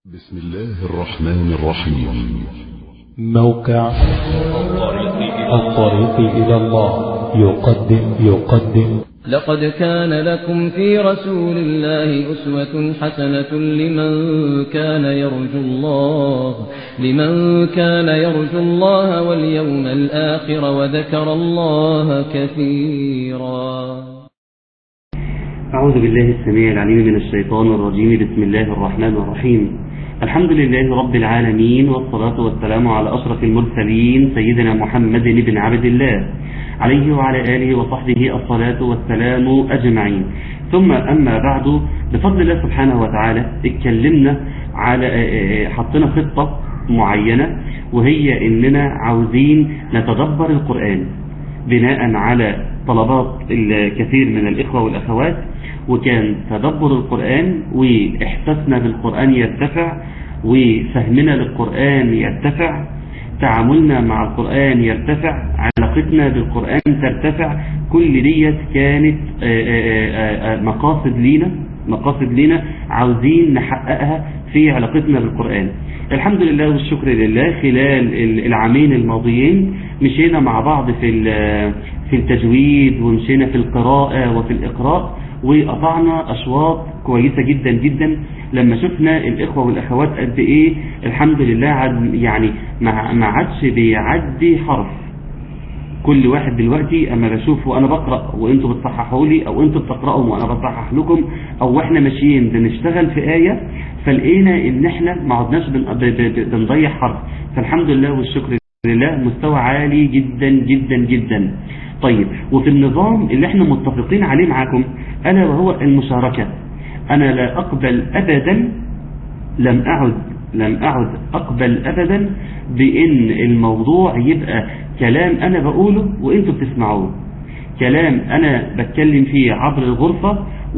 بسم الله الرحمن الرحيم موقع الطريق إلى الله يقدم يقدم لقد كان لكم في رسول الله أسوة حسنة لمن كان يرجو الله لمن كان يرجو الله واليوم الآخر وذكر الله كثيرا أعوذ بالله السميع العليم من الشيطان الرجيم بسم الله الرحمن الرحيم الحمد لله رب العالمين والصلاة والسلام على أشرف المرسلين سيدنا محمد بن عبد الله عليه وعلى آله وصحبه الصلاة والسلام أجمعين ثم أما بعد بفضل الله سبحانه وتعالى اتكلمنا على حطينا خطة معينة وهي إننا عاوزين نتدبر القرآن بناء على طلبات الكثير من الإخوة والأخوات وكان تدبر القرآن وإحساسنا بالقرآن يرتفع وفهمنا للقرآن يرتفع تعاملنا مع القرآن يرتفع علاقتنا بالقرآن ترتفع كل ديت كانت مقاصد لينا مقاصد لينا عاوزين نحققها في علاقتنا بالقرآن الحمد لله والشكر لله خلال العامين الماضيين مشينا مع بعض في في التجويد ومشينا في القراءة وفي الإقراء وقطعنا أشواط كويسة جدا جدا لما شفنا الإخوة والأخوات قد إيه الحمد لله عد يعني ما عادش بيعدي حرف كل واحد دلوقتي اما بشوف وانا بقرأ وانتوا بتصححوا لي او انتوا بتقرأوا وانا بصحح لكم او احنا ماشيين بنشتغل في آية فلقينا ان احنا ما عدناش بنضيع حرف فالحمد لله والشكر لله مستوى عالي جدا جدا جدا طيب وفي النظام اللي احنا متفقين عليه معاكم الا وهو المشاركة انا لا اقبل ابدا لم اعد لم اعد اقبل ابدا بان الموضوع يبقى كلام انا بقوله وانتوا بتسمعوه كلام انا بتكلم فيه عبر الغرفة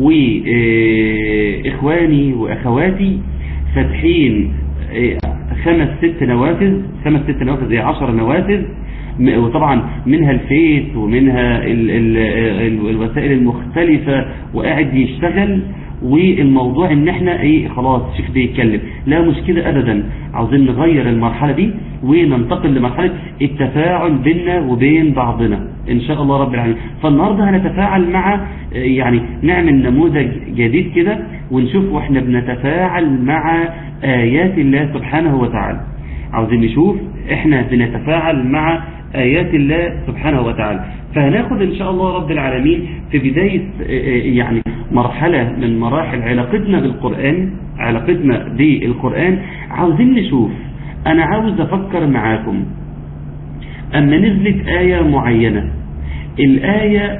واخواني واخواتي فاتحين خمس ست نوافذ خمس ست نوافذ ايه عشر نوافذ وطبعا منها الفيس ومنها ال ال ال الوسائل المختلفة وقاعد يشتغل والموضوع ان احنا ايه خلاص الشيخ بيتكلم لا مش كده ابدا عاوزين نغير المرحلة دي وننتقل لمرحلة التفاعل بيننا وبين بعضنا ان شاء الله رب العالمين فالنهاردة هنتفاعل مع يعني نعمل نموذج جديد كده ونشوف واحنا بنتفاعل مع ايات الله سبحانه وتعالى عاوزين نشوف احنا بنتفاعل مع آيات الله سبحانه وتعالى فهناخد إن شاء الله رب العالمين في بداية يعني مرحلة من مراحل علاقتنا بالقرآن علاقتنا بالقرآن عاوزين نشوف أنا عاوز أفكر معاكم أما نزلت آية معينة الآية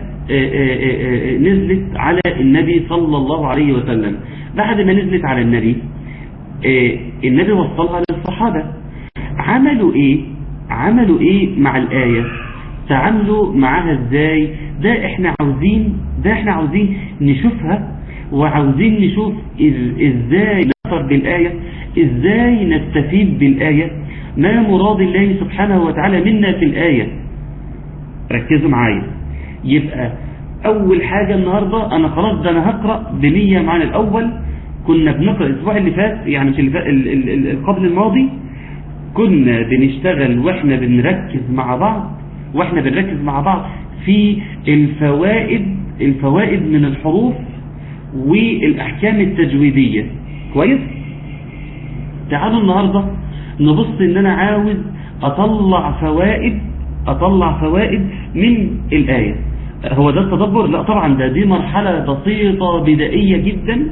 نزلت على النبي صلى الله عليه وسلم بعد ما نزلت على النبي النبي وصلها للصحابة عملوا ايه عملوا ايه مع الآية تعاملوا معاها ازاي ده احنا عاوزين ده احنا عاوزين نشوفها وعاوزين نشوف ازاي نصر بالآية ازاي نستفيد بالآية ما مراد الله سبحانه وتعالى منا في الآية ركزوا معايا يبقى اول حاجة النهاردة انا خلاص ده انا هقرأ بنية معنا الاول كنا بنقرأ الاسبوع اللي فات يعني مش اللي فات القبل الماضي كنا بنشتغل واحنا بنركز مع بعض واحنا بنركز مع بعض في الفوائد الفوائد من الحروف والاحكام التجويدية كويس تعالوا النهاردة نبص ان انا عاوز اطلع فوائد اطلع فوائد من الاية هو ده التدبر لا طبعا ده دي مرحلة بسيطة بدائية جدا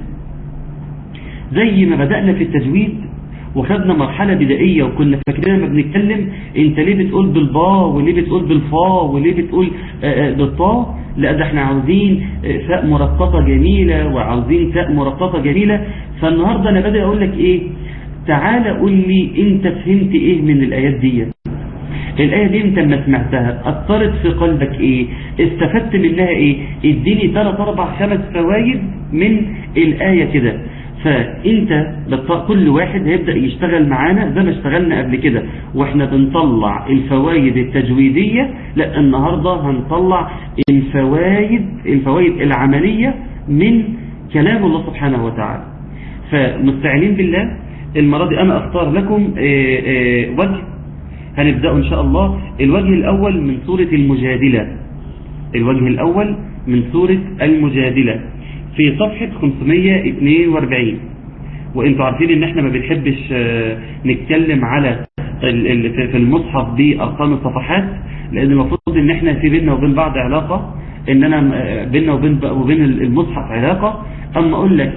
زي ما بدأنا في التجويد وخدنا مرحلة بدائية وكنا فاكرين لما بنتكلم انت ليه بتقول بالباء وليه بتقول بالفاء وليه بتقول بالطاء لا ده احنا عاوزين فاء مرققة جميلة وعاوزين تاء مرققة جميلة فالنهاردة انا بدأ اقول لك ايه تعالى قول لي انت فهمت ايه من الايات دي الآية دي انت لما سمعتها أثرت في قلبك ايه استفدت منها ايه اديني ثلاث اربع خمس فوائد من الآية كده فانت كل واحد هيبدأ يشتغل معانا زي ما اشتغلنا قبل كده واحنا بنطلع الفوائد التجويدية لا النهاردة هنطلع الفوائد الفوائد العملية من كلام الله سبحانه وتعالى فمستعينين بالله المرة دي أنا أختار لكم آه، آه، وجه هنبدأ إن شاء الله الوجه الأول من سورة المجادلة الوجه الأول من سورة المجادلة في صفحة 542 وانتوا عارفين ان احنا ما بنحبش آه، نتكلم على ال- ال- في- في المصحف بارقام الصفحات لان المفروض ان احنا في بيننا وبين بعض علاقة ان انا آه، بيننا وبين وبين المصحف علاقة اما اقول لك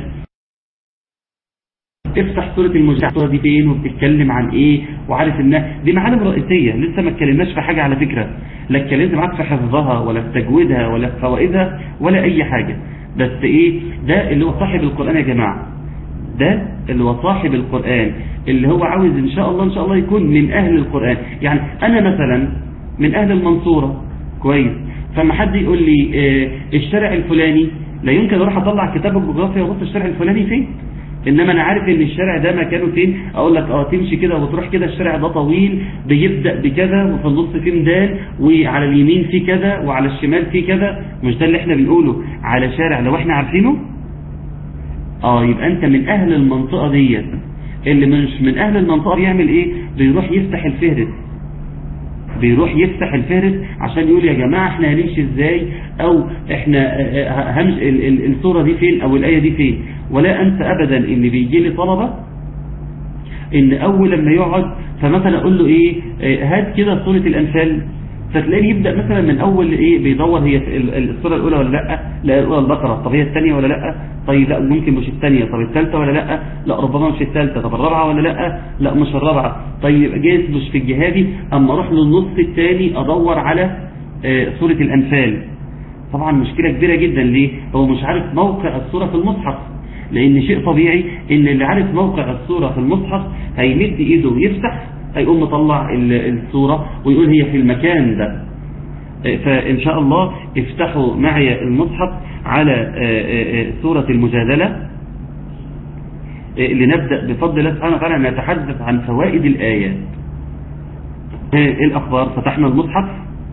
افتح سورة المجادلة السورة دي فين وبتتكلم عن ايه وعارف انها دي معالم رئيسية لسه ما اتكلمناش في حاجة على فكرة لا اتكلمت معاك في حفظها ولا في تجويدها ولا في فوائدها ولا اي حاجة بس ايه ده اللي هو صاحب القرآن يا جماعة ده اللي هو صاحب القرآن اللي هو عاوز ان شاء الله ان شاء الله يكون من اهل القرآن يعني انا مثلا من اهل المنصورة كويس فما حد يقول لي آه، الشارع الفلاني لا يمكن اروح اطلع كتاب الجغرافيا وابص الشارع الفلاني فين انما انا عارف ان الشارع ده مكانه فين اقول لك اه تمشي كده وتروح كده الشارع ده طويل بيبدأ بكذا وفي النص فيه ميدان وعلى اليمين فيه كذا وعلى الشمال فيه كذا مش ده اللي احنا بنقوله على شارع لو احنا عارفينه اه يبقى انت من اهل المنطقة ديت اللي مش من اهل المنطقة بيعمل ايه بيروح يفتح الفهرس بيروح يفتح الفهرس عشان يقول يا جماعة احنا هنمشي ازاي او احنا اه، اه، همش ال- ال- الصورة دي فين او الآية دي فين ولا انسى ابدا ان بيجي لي طلبة ان اول لما يقعد فمثلا اقول له ايه اه، هات كده سورة الانفال فتلاقيه يبدأ مثلا من اول ايه بيدور هي في ال- ال- السورة الاولى ولا لا لا الاولى البقرة طب هي الثانية ولا لا طيب لا ممكن مش الثانية طب الثالثة ولا لا لا ربما مش الثالثة طب الرابعة ولا لا لا مش الرابعة طيب جايز مش في الجهادي اما اروح للنص الثاني ادور على آه، سورة الانفال طبعا مشكلة كبيرة جدا ليه هو مش عارف موقع السورة في المصحف لان شيء طبيعي ان اللي عارف موقع السورة في المصحف هيمد ايده ويفتح هيقوم مطلع ال- السورة ويقول هي في المكان ده فإن شاء الله افتحوا معي المصحف على آه، آه، آه، سورة المجادلة آه، لنبدأ بفضل الله سبحانه وتعالى نتحدث عن فوائد الآيات آه، الأخبار فتحنا المصحف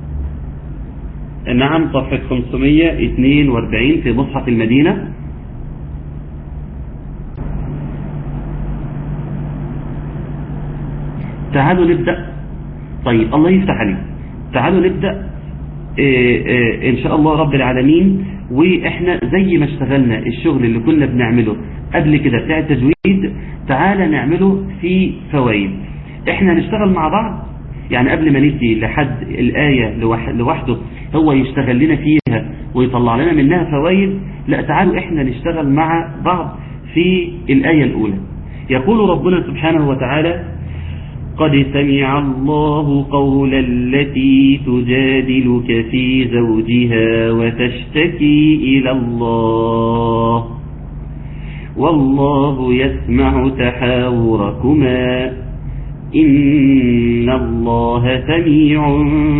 نعم صفحة 542 في مصحف المدينة تعالوا نبدأ طيب الله يفتح عليك تعالوا نبدأ آه، آه، إن شاء الله رب العالمين وإحنا زي ما اشتغلنا الشغل اللي كنا بنعمله قبل كده بتاع التجويد تعالى نعمله في فوائد إحنا هنشتغل مع بعض يعني قبل ما ندي لحد الآية لوح- لوحده هو يشتغل لنا فيها ويطلع لنا منها فوائد لا تعالوا إحنا نشتغل مع بعض في الآية الأولى يقول ربنا سبحانه وتعالى قد سمع الله قول التي تجادلك في زوجها وتشتكي إلى الله والله يسمع تحاوركما إن الله سميع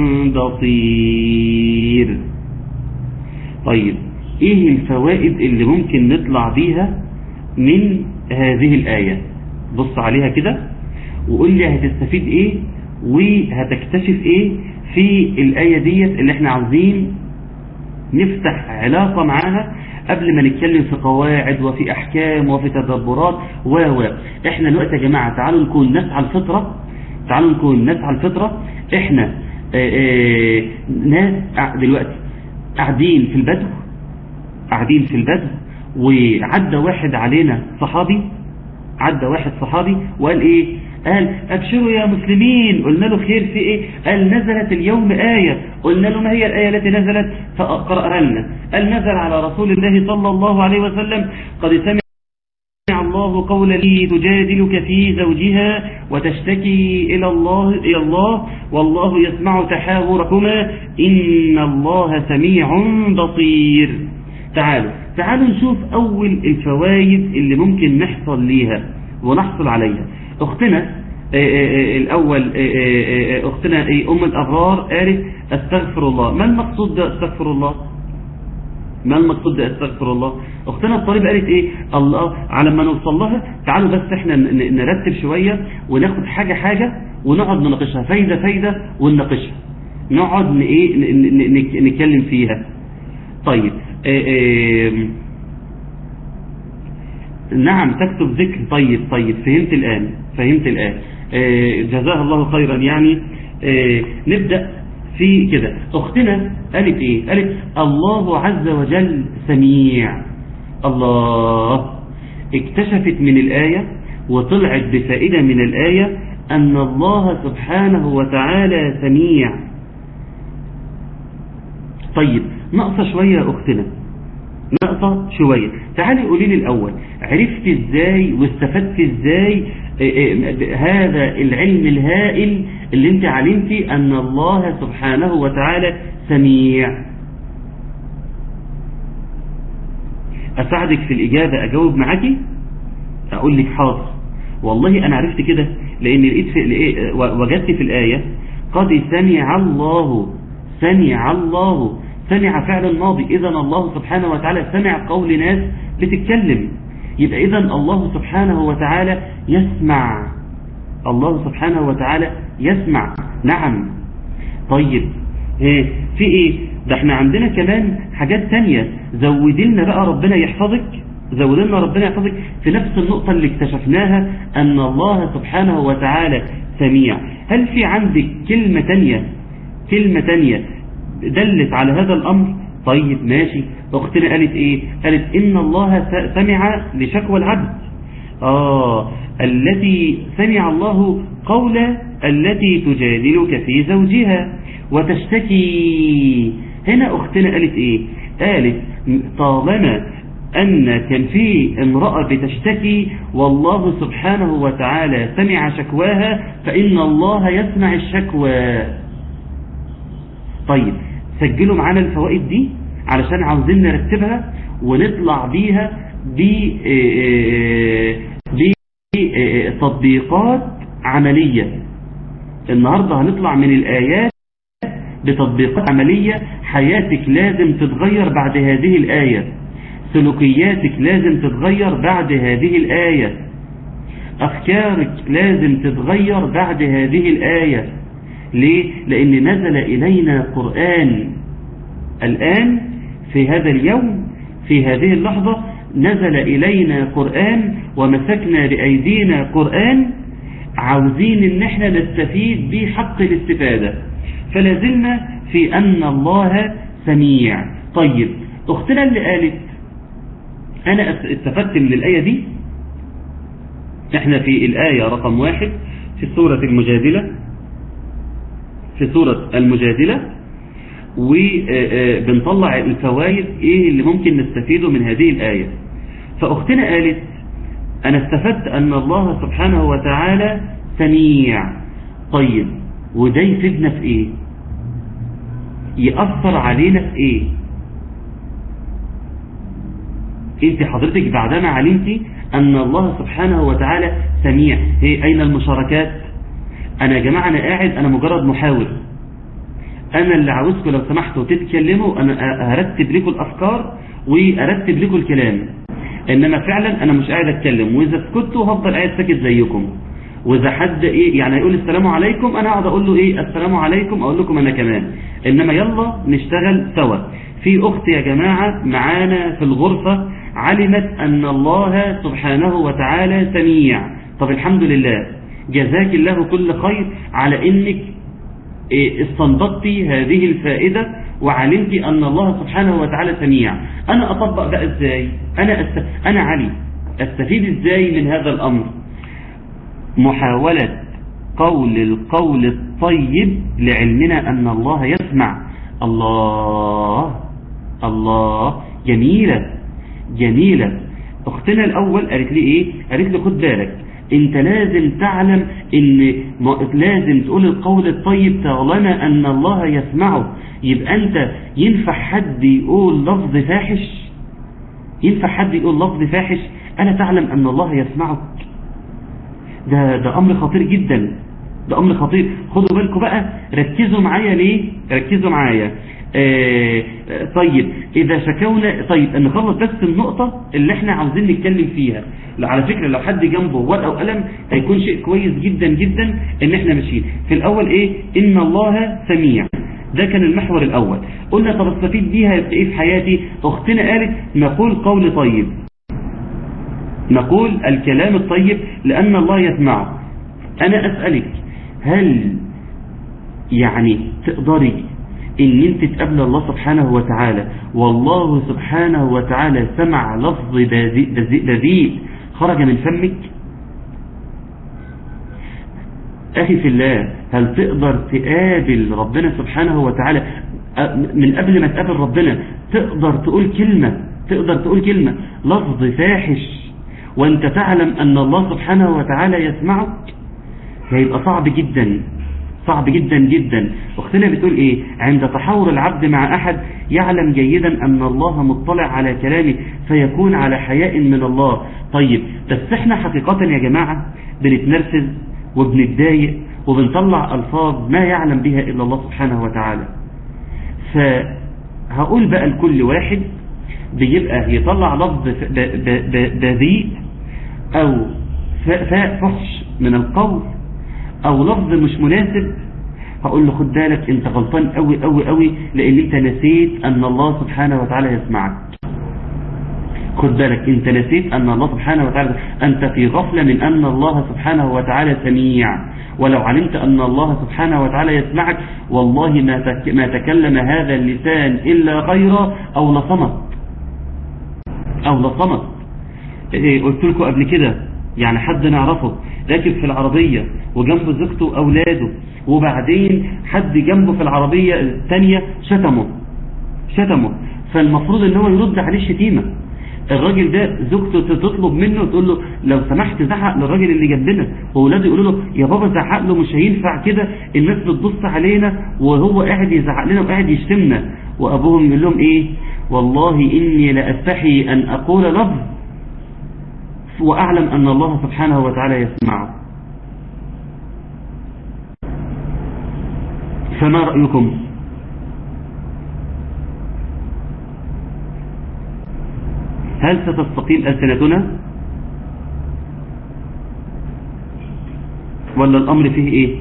بصير طيب ايه الفوائد اللي ممكن نطلع بيها من هذه الآية بص عليها كده وقول لي هتستفيد ايه وهتكتشف ايه في الآية ديت اللي احنا عاوزين نفتح علاقة معاها قبل ما نتكلم في قواعد وفي احكام وفي تدبرات و و احنا دلوقتي يا جماعة تعالوا نكون ناس على الفطرة تعالوا نكون ناس على الفطرة احنا آآ آآ ناس قاع- دلوقتي قاعدين في البدو قاعدين في البدو وعدى واحد علينا صحابي عدى واحد صحابي وقال ايه قال ابشروا يا مسلمين قلنا له خير في ايه قال نزلت اليوم آية قلنا له ما هي الآية التي نزلت فقرأها لنا قال نزل على رسول الله صلى الله عليه وسلم قد سمع الله قول لي تجادلك في زوجها وتشتكي إلى الله إلى الله والله يسمع تحاوركما إن الله سميع بصير تعالوا تعالوا نشوف أول الفوائد اللي ممكن نحصل ليها ونحصل عليها أختنا آه، آه، آه، الأول آه، آه، آه، أختنا إيه، أم الأبرار قالت أستغفر الله ما المقصود ده أستغفر الله ما المقصود ده استغفر الله اختنا الطالبة قالت ايه الله على ما نوصل لها تعالوا بس احنا ن- ن- نرتب شوية وناخد حاجة حاجة ونقعد نناقشها فايدة فايدة ونناقشها نقعد ن- ايه ن- ن- ن- نتكلم فيها طيب آه، آه، نعم تكتب ذكر طيب طيب فهمت الآن فهمت الآن آه، جزاها الله خيرا يعني آه، نبدأ في كده أختنا قالت إيه قالت الله عز وجل سميع الله اكتشفت من الآية وطلعت بفائدة من الآية أن الله سبحانه وتعالى سميع طيب ناقصة شوية يا أختنا نقطة شوية تعالي قولي لي الأول عرفت ازاي واستفدت ازاي إيه إيه هذا العلم الهائل اللي انت علمتي أن الله سبحانه وتعالى سميع أساعدك في الإجابة أجاوب معاكي أقول لك حاضر والله أنا عرفت كده لأن لقيت في لقيت- وجدت في الآية قد سمع الله سمع الله سمع فعل الماضي إذا الله سبحانه وتعالى سمع قول ناس بتتكلم يبقى إذا الله سبحانه وتعالى يسمع الله سبحانه وتعالى يسمع نعم طيب ايه في ايه ده احنا عندنا كمان حاجات تانية زودلنا بقى ربنا يحفظك زودلنا ربنا يحفظك في نفس النقطة اللي اكتشفناها ان الله سبحانه وتعالى سميع هل في عندك كلمة تانية كلمة تانية دلت على هذا الامر طيب ماشي اختنا قالت ايه قالت ان الله س- سمع لشكوى العبد آه التي سمع الله قول التي تجادلك في زوجها وتشتكي هنا أختنا قالت إيه قالت طالما أن كان في امرأة بتشتكي والله سبحانه وتعالى سمع شكواها فإن الله يسمع الشكوى طيب سجلوا معانا الفوائد دي علشان عاوزين نرتبها ونطلع بيها بتطبيقات عملية النهاردة هنطلع من الآيات بتطبيقات عملية حياتك لازم تتغير بعد هذه الآية سلوكياتك لازم تتغير بعد هذه الآية أفكارك لازم تتغير بعد هذه الآية ليه؟ لأن نزل إلينا قرآن الآن في هذا اليوم في هذه اللحظة نزل إلينا قرآن ومسكنا بأيدينا قرآن عاوزين ان احنا نستفيد به حق الاستفادة فلازلنا في أن الله سميع طيب أختنا اللي قالت أنا استفدت من الآية دي احنا في الآية رقم واحد في سورة المجادلة في سورة المجادلة وبنطلع الفوائد ايه اللي ممكن نستفيده من هذه الآية فأختنا قالت أنا استفدت أن الله سبحانه وتعالى سميع طيب وده يفيدنا في ايه يأثر علينا في ايه انت حضرتك بعدما علمتي أن الله سبحانه وتعالى سميع ايه أين المشاركات أنا يا جماعة أنا قاعد أنا مجرد محاور أنا اللي عاوزكم لو سمحتوا تتكلموا أنا هرتب لكم الأفكار وأرتب لكم الكلام إنما فعلا أنا مش قاعد أتكلم وإذا سكتوا هفضل قاعد ساكت زيكم وإذا حد إيه يعني يقول السلام عليكم أنا أقعد أقول له إيه السلام عليكم أقول لكم أنا كمان إنما يلا نشتغل سوا في أخت يا جماعة معانا في الغرفة علمت أن الله سبحانه وتعالى سميع طب الحمد لله جزاك الله كل خير على إنك استنبطتي هذه الفائدة وعلمت أن الله سبحانه وتعالى سميع أنا أطبق بقى إزاي أنا, أست... أنا علي أستفيد إزاي من هذا الأمر محاولة قول القول الطيب لعلمنا أن الله يسمع الله الله جميلة جميلة أختنا الأول قالت لي إيه قالت لي خد بالك انت لازم تعلم ان لازم تقول القول الطيب طالما ان الله يسمعه يبقى انت ينفع حد يقول لفظ فاحش ينفع حد يقول لفظ فاحش انا تعلم ان الله يسمعك ده ده امر خطير جدا ده امر خطير خدوا بالكم بقى ركزوا معايا ليه ركزوا معايا آه طيب اذا شكونا طيب نخلص بس النقطة اللي احنا عاوزين نتكلم فيها على فكرة لو حد جنبه ورقة وقلم هيكون شيء كويس جدا جدا ان احنا ماشيين في الاول ايه ان الله سميع ده كان المحور الاول قلنا طب استفيد بيها ايه في حياتي اختنا قالت نقول قول طيب نقول الكلام الطيب لأن الله يسمعه أنا أسألك هل يعني تقدري ان انت تقابل الله سبحانه وتعالى والله سبحانه وتعالى سمع لفظ بذيء خرج من فمك اخي في الله هل تقدر تقابل ربنا سبحانه وتعالى من قبل ما تقابل ربنا تقدر تقول كلمة تقدر تقول كلمة لفظ فاحش وانت تعلم ان الله سبحانه وتعالى يسمعك هيبقى صعب جدا صعب جدا جدا واختنا بتقول ايه عند تحاور العبد مع احد يعلم جيدا ان الله مطلع على كلامه فيكون على حياء من الله طيب بس احنا حقيقة يا جماعة بنتنرفز وبنتضايق وبنطلع الفاظ ما يعلم بها الا الله سبحانه وتعالى فهقول بقى لكل واحد بيبقى يطلع لفظ بذيء او فحش من القول او لفظ مش مناسب هقول له خد بالك انت غلطان قوي قوي قوي لان انت نسيت ان الله سبحانه وتعالى يسمعك خد بالك انت نسيت ان الله سبحانه وتعالى انت في غفلة من ان الله سبحانه وتعالى سميع ولو علمت ان الله سبحانه وتعالى يسمعك والله ما تك ما تكلم هذا اللسان الا خيرا او لصمت او لصمت إيه قلت لكم قبل كده يعني حد نعرفه راكب في العربية وجنبه زوجته وأولاده وبعدين حد جنبه في العربية الثانية شتمه شتمه فالمفروض ان هو يرد عليه الشتيمة الراجل ده زوجته تطلب منه تقول له لو سمحت زعق للراجل اللي جنبنا واولاده يقولوا له يا بابا زعق له مش هينفع كده الناس بتبص علينا وهو قاعد يزعق لنا وقاعد يشتمنا وابوهم يقول لهم ايه والله اني لاستحي ان اقول لفظ وأعلم أن الله سبحانه وتعالى يسمعه فما رأيكم هل ستستقيم ألسنتنا ولا الأمر فيه إيه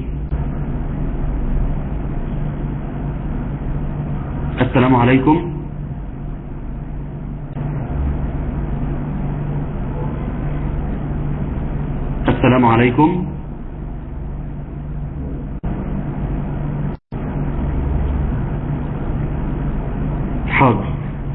السلام عليكم السلام عليكم حاضر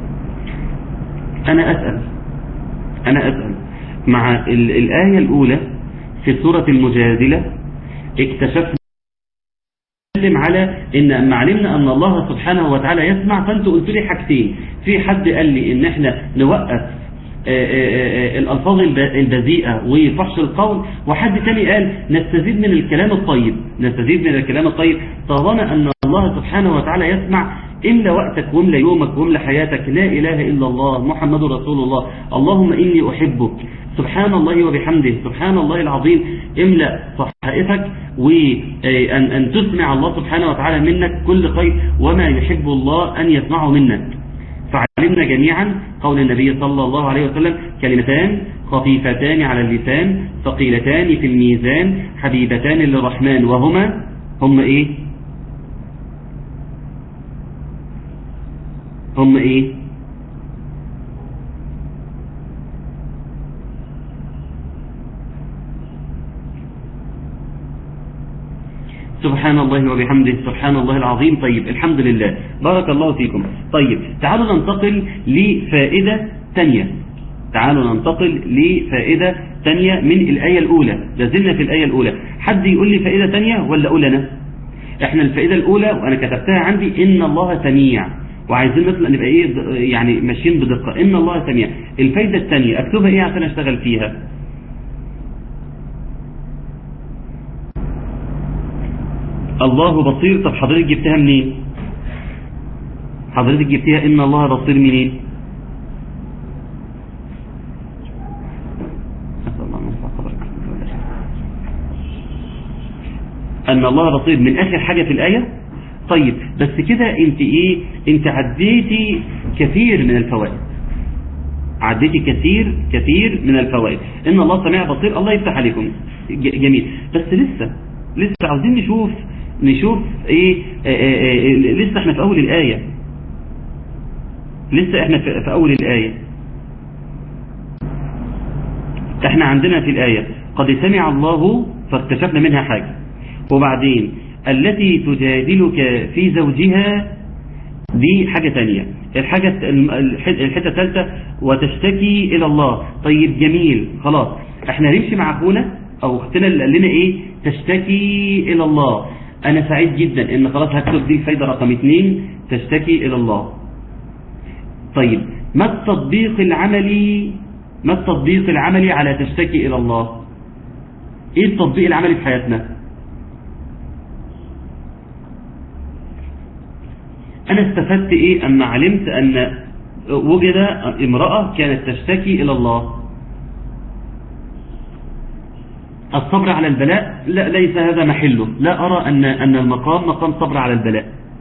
أنا أسأل أنا أسأل مع الآية الأولى في سورة المجادلة اكتشفنا على ان اما علمنا ان الله سبحانه وتعالى يسمع فانت قلت لي حاجتين في حد قال لي ان احنا نوقف الألفاظ البذيئة وفحش القول وحد تاني قال نستزيد من الكلام الطيب نستزيد من الكلام الطيب طالما أن الله سبحانه وتعالى يسمع إملى وقتك واملى يومك واملى حياتك لا إله إلا الله محمد رسول الله اللهم إني أحبك سبحان الله وبحمده سبحان الله العظيم املأ صحائفك وأن أن تسمع الله سبحانه وتعالى منك كل خير وما يحب الله أن يسمعه منك فعلمنا جميعا قول النبي صلى الله عليه وسلم كلمتان خفيفتان على اللسان ثقيلتان في الميزان حبيبتان للرحمن وهما هم ايه هم ايه سبحان الله وبحمده سبحان الله العظيم طيب الحمد لله بارك الله فيكم طيب تعالوا ننتقل لفائدة تانية تعالوا ننتقل لفائدة تانية من الآية الأولى لازلنا في الآية الأولى حد يقول لي فائدة تانية ولا أقول أنا احنا الفائدة الأولى وأنا كتبتها عندي إن الله سميع وعايزين نطلع نبقى ايه يعني ماشيين بدقة إن الله سميع الفائدة الثانية أكتبها ايه عشان أشتغل فيها الله بصير طب حضرتك جبتها منين حضرتك جبتها إن الله بصير منين أن الله بصير من آخر حاجة في الآية طيب بس كده انت ايه انت عديتي كثير من الفوائد عديتي كثير كثير من الفوائد ان الله سميع بصير الله يفتح عليكم جميل بس لسه لسه عاوزين نشوف نشوف ايه آآ آآ لسه احنا في اول الايه لسه احنا في اول الايه احنا عندنا في الآية قد سمع الله فاكتشفنا منها حاجة وبعدين التي تجادلك في زوجها دي حاجة تانية الحاجة الحتة الثالثة وتشتكي إلى الله طيب جميل خلاص احنا نمشي مع أخونا أو أختنا اللي قال لنا إيه تشتكي إلى الله أنا سعيد جدا إن خلاص هكتب دي الفايدة رقم اتنين تشتكي إلى الله طيب ما التطبيق العملي ما التطبيق العملي على تشتكي إلى الله إيه التطبيق العملي في حياتنا أنا استفدت إيه أما علمت أن وجد امرأة كانت تشتكي إلى الله الصبر على البلاء لا ليس هذا محله لا أرى أن أن المقام مقام صبر على البلاء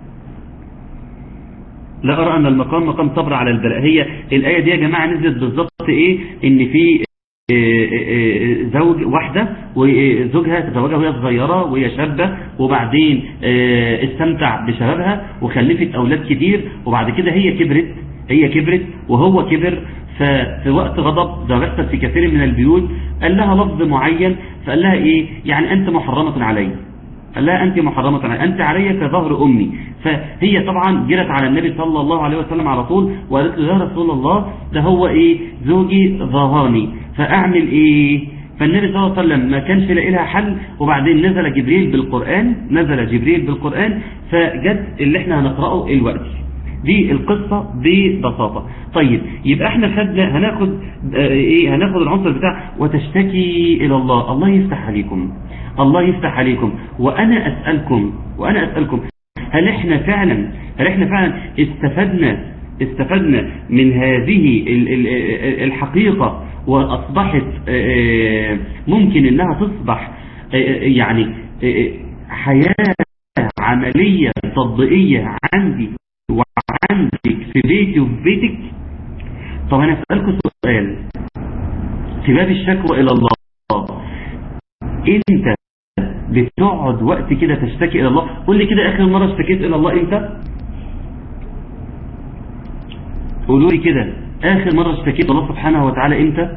لا أرى أن المقام مقام صبر على البلاء هي الآية دي يا جماعة نزلت بالظبط إيه إن في زوج واحدة وزوجها تزوجها وهي صغيرة وهي شابة وبعدين استمتع بشبابها وخلفت أولاد كتير وبعد كده هي كبرت هي كبرت وهو كبر ففي وقت غضب ده بيحصل في كثير من البيوت قال لها لفظ معين فقال لها ايه يعني انت محرمة علي قال لها انت محرمة علي انت علي كظهر امي فهي طبعا جرت على النبي صلى الله عليه وسلم على طول وقالت له يا رسول الله ده هو ايه زوجي ظهرني فاعمل ايه فالنبي صلى الله عليه وسلم ما كانش لاقي لها حل وبعدين نزل جبريل بالقرآن نزل جبريل بالقرآن فجت اللي احنا هنقرأه الوقت دي القصة ببساطة طيب يبقى احنا خدنا هناخد اه ايه هناخد العنصر بتاع وتشتكي الى الله الله يفتح عليكم الله يفتح عليكم وانا اسألكم وانا اسألكم هل احنا فعلا هل احنا فعلا استفدنا استفدنا من هذه الحقيقة واصبحت اه ممكن انها تصبح اه يعني حياة عملية تطبيقية عندي وعندك في بيتي وفي بيتك طب انا اسألكم سؤال في باب الشكوى الى الله انت بتقعد وقت كده تشتكي الى الله قول لي كده اخر مرة اشتكيت الى الله امتى قولوا لي كده اخر مرة اشتكيت الله سبحانه وتعالى امتى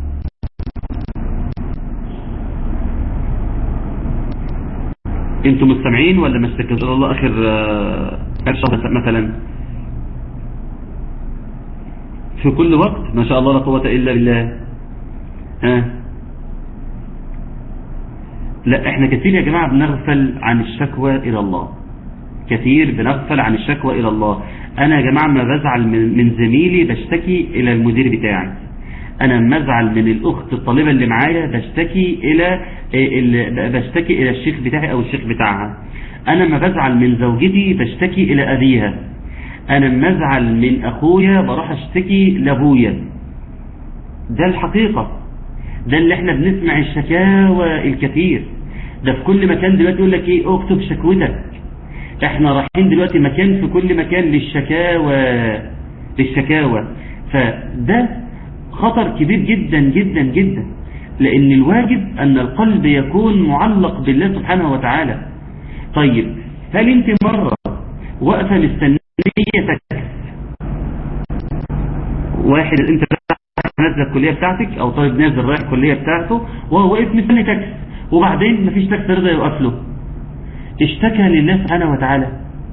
انتوا مستمعين ولا ما اشتكيت الى الله اخر آخر شهر مثلا في كل وقت ما شاء الله لا قوة إلا بالله ها لا احنا كثير يا جماعة بنغفل عن الشكوى إلى الله كثير بنغفل عن الشكوى إلى الله أنا يا جماعة ما بزعل من, من زميلي بشتكي إلى المدير بتاعي أنا ما بزعل من الأخت الطالبة اللي معايا بشتكي إلى بشتكي إلى الشيخ بتاعي أو الشيخ بتاعها أنا ما بزعل من زوجتي بشتكي إلى أبيها أنا ما بزعل من أخويا بروح أشتكي لأبويا ده الحقيقة ده اللي احنا بنسمع الشكاوى الكثير ده في كل مكان دلوقتي يقول لك ايه اكتب شكوتك احنا رايحين دلوقتي مكان في كل مكان للشكاوى للشكاوى فده خطر كبير جدا جدا جدا لان الواجب ان القلب يكون معلق بالله سبحانه وتعالى طيب هل انت مرة واقفة مستنية تكس واحد انت نازل الكلية بتاعتك او طالب نازل رايح الكلية بتاعته وهو واقف مستني تكس وبعدين مفيش تكس رضا يوقف له اشتكى لله سبحانه وتعالى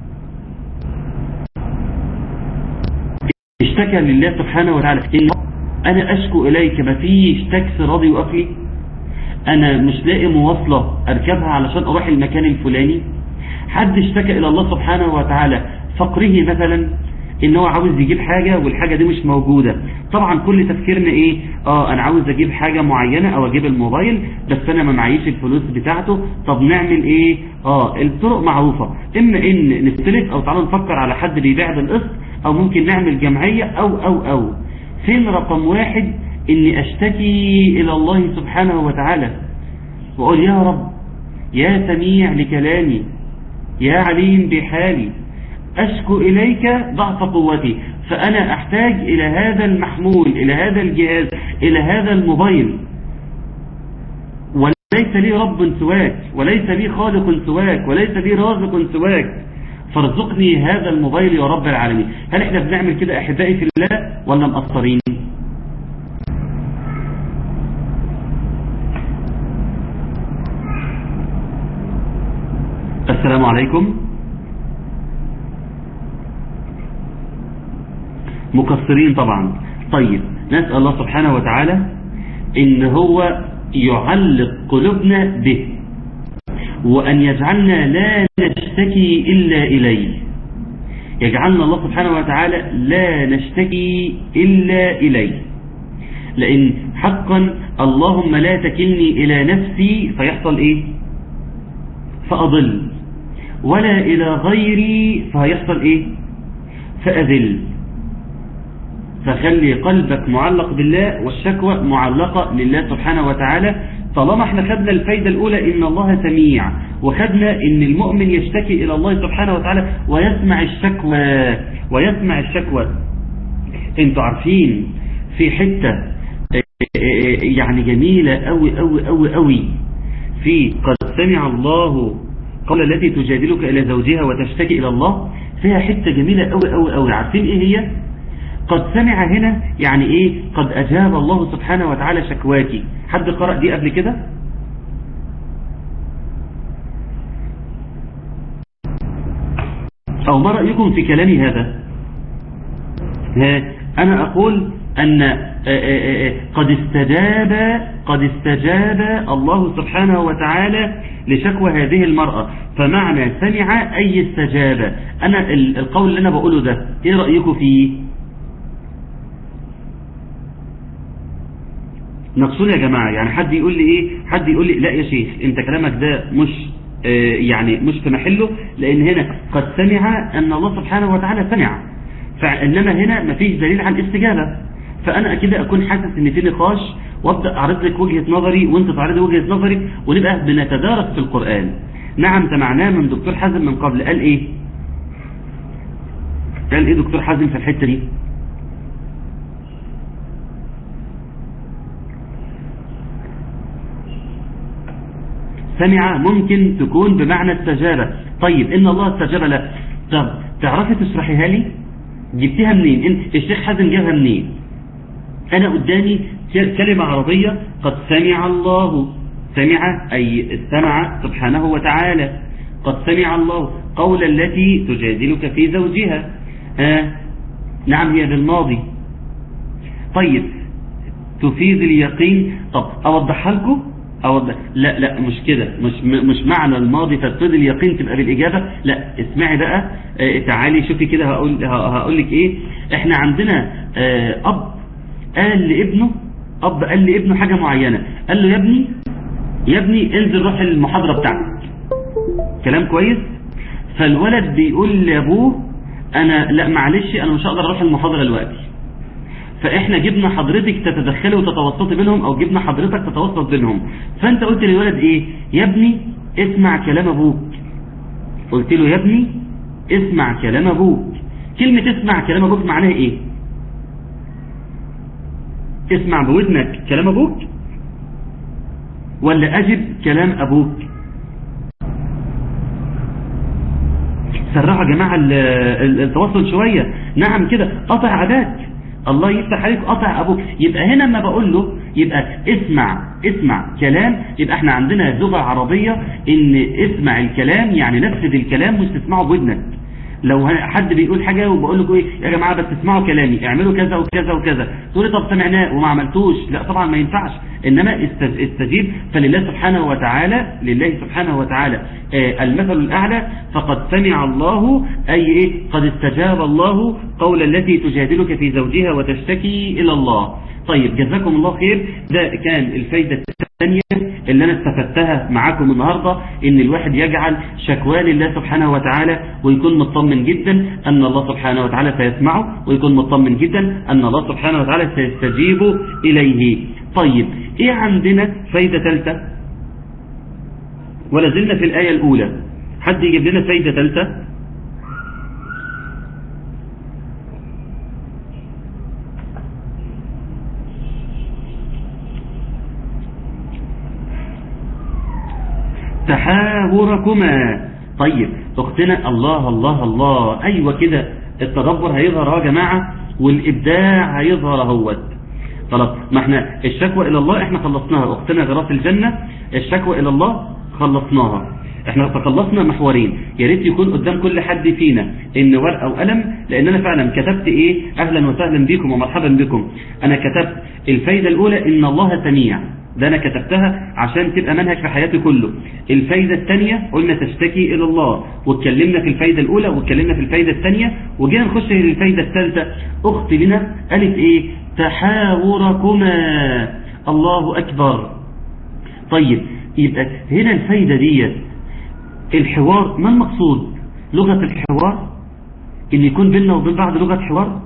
اشتكى لله سبحانه وتعالى إن انا اشكو اليك مفيش تكس راضي يوقف لي انا مش لاقي مواصلة اركبها علشان اروح المكان الفلاني حد اشتكى الى الله سبحانه وتعالى فقره مثلا ان هو عاوز يجيب حاجة والحاجة دي مش موجودة طبعا كل تفكيرنا ايه اه انا عاوز اجيب حاجة معينة او اجيب الموبايل بس انا ما معيش الفلوس بتاعته طب نعمل ايه اه الطرق معروفة اما ان نستلف او تعالوا نفكر على حد بيبيع بالقسط او ممكن نعمل جمعية او او او فين رقم واحد اني اشتكي الى الله سبحانه وتعالى واقول يا رب يا سميع لكلامي يا عليم بحالي أشكو إليك ضعف قوتي فأنا أحتاج إلى هذا المحمول إلى هذا الجهاز إلى هذا الموبايل وليس لي رب سواك وليس لي خالق سواك وليس لي رازق سواك فارزقني هذا الموبايل يا رب العالمين هل احنا بنعمل كده أحبائي في الله ولا مقصرين السلام عليكم مقصرين طبعا طيب نسأل الله سبحانه وتعالى ان هو يعلق قلوبنا به وأن يجعلنا لا نشتكي إلا إليه يجعلنا الله سبحانه وتعالى لا نشتكي إلا إليه لأن حقا اللهم لا تكلني إلى نفسي فيحصل إيه فأضل ولا إلى غيري فهيحصل إيه فأذل فخلي قلبك معلق بالله والشكوى معلقة لله سبحانه وتعالى طالما احنا خدنا الفايدة الأولى إن الله سميع وخدنا إن المؤمن يشتكي إلى الله سبحانه وتعالى ويسمع الشكوى ويسمع الشكوى انتوا عارفين في حتة يعني جميلة أوي أوي أوي أوي في قد سمع الله قول التي تجادلك إلى زوجها وتشتكي إلى الله فيها حتة جميلة أوي أوي أوي عارفين إيه هي قد سمع هنا يعني إيه قد أجاب الله سبحانه وتعالى شكواكي حد قرأ دي قبل كده أو ما رأيكم في كلامي هذا ها أنا أقول أن قد استجاب قد استجاب الله سبحانه وتعالى لشكوى هذه المرأة فمعنى سمع أي استجاب أنا القول اللي أنا بقوله ده إيه رأيكم فيه نقصون يا جماعة يعني حد يقول لي ايه حد يقول لي لا يا شيخ انت كلامك ده مش اه يعني مش في محله لان هنا قد سمع ان الله سبحانه وتعالى سمع فانما هنا مفيش دليل على الاستجابة فانا كده اكون حاسس ان في نقاش وابدا اعرض لك وجهة نظري وانت تعرض وجهة نظرك ونبقى بنتدارس في القرآن نعم سمعناه من دكتور حازم من قبل قال ايه قال ايه دكتور حازم في الحتة دي سمع ممكن تكون بمعنى استجابة طيب إن الله استجاب له طب تعرفي تشرحيها لي جبتها منين انت الشيخ حازم جابها منين أنا قدامي كلمة عربية قد سمع الله سمع أي استمع سبحانه وتعالى قد سمع الله قول التي تجادلك في زوجها آه نعم هي بالماضي طيب تفيد اليقين طب أوضحها لكم أوضح لا لا مش كده مش مش معنى الماضي تفقد اليقين تبقى بالإجابة لا اسمعي بقى اه تعالي شوفي كده هقول هقول لك ايه احنا عندنا اه اب قال لابنه اب قال لابنه حاجة معينة قال له يا ابني يا ابني انزل روح المحاضرة بتاعتك كلام كويس فالولد بيقول لابوه انا لا معلش انا مش هقدر اروح المحاضرة دلوقتي فاحنا جبنا حضرتك تتدخلي وتتوسطي بينهم او جبنا حضرتك تتوسط بينهم فانت قلت للولد ايه يا ابني اسمع كلام ابوك قلت له يا ابني اسمع كلام ابوك كلمة اسمع كلام ابوك معناها ايه اسمع بودنك كلام ابوك ولا اجب كلام ابوك سرعوا يا جماعة التواصل شوية نعم كده قطع عادات الله يفتح عليك قطع ابوك يبقى هنا لما بقول له يبقى اسمع اسمع كلام يبقى احنا عندنا لغة عربية ان اسمع الكلام يعني نفذ الكلام مش تسمعه بودنك لو حد بيقول حاجة وبقول لكم ايه يا جماعة بس اسمعوا كلامي اعملوا كذا وكذا وكذا تقولي طب سمعناه وما عملتوش لا طبعا ما ينفعش انما استجيب فلله سبحانه وتعالى لله سبحانه وتعالى آه المثل الاعلى فقد سمع الله اي ايه قد استجاب الله قول التي تجادلك في زوجها وتشتكي الى الله طيب جزاكم الله خير ده كان الفايدة الثانية اللي انا استفدتها معاكم النهاردة ان الواحد يجعل شكوى لله سبحانه وتعالى ويكون مطمن جدا ان الله سبحانه وتعالى سيسمعه ويكون مطمن جدا ان الله سبحانه وتعالى سيستجيب اليه طيب ايه عندنا فايدة ثالثة ولا زلنا في الآية الأولى حد يجيب لنا فايدة ثالثة تحاوركما طيب اختنا الله الله الله ايوه كده التدبر هيظهر اهو يا جماعه والابداع هيظهر اهوت خلاص ما احنا الشكوى الى الله احنا خلصناها اختنا غراس الجنه الشكوى الى الله خلصناها احنا تخلصنا محورين يا ريت يكون قدام كل حد فينا ان ورقه وقلم لان انا فعلا كتبت ايه اهلا وسهلا بكم ومرحبا بكم انا كتبت الفايده الاولى ان الله سميع ده انا كتبتها عشان تبقى منهج في حياتي كله الفايدة الثانية قلنا تشتكي الى الله واتكلمنا في الفايدة الاولى واتكلمنا في الفايدة الثانية وجينا نخش للفايدة الثالثة اخت لنا قالت ايه تحاوركما الله اكبر طيب يبقى هنا الفايدة ديت الحوار ما المقصود لغة الحوار ان يكون بيننا وبين بعض لغة حوار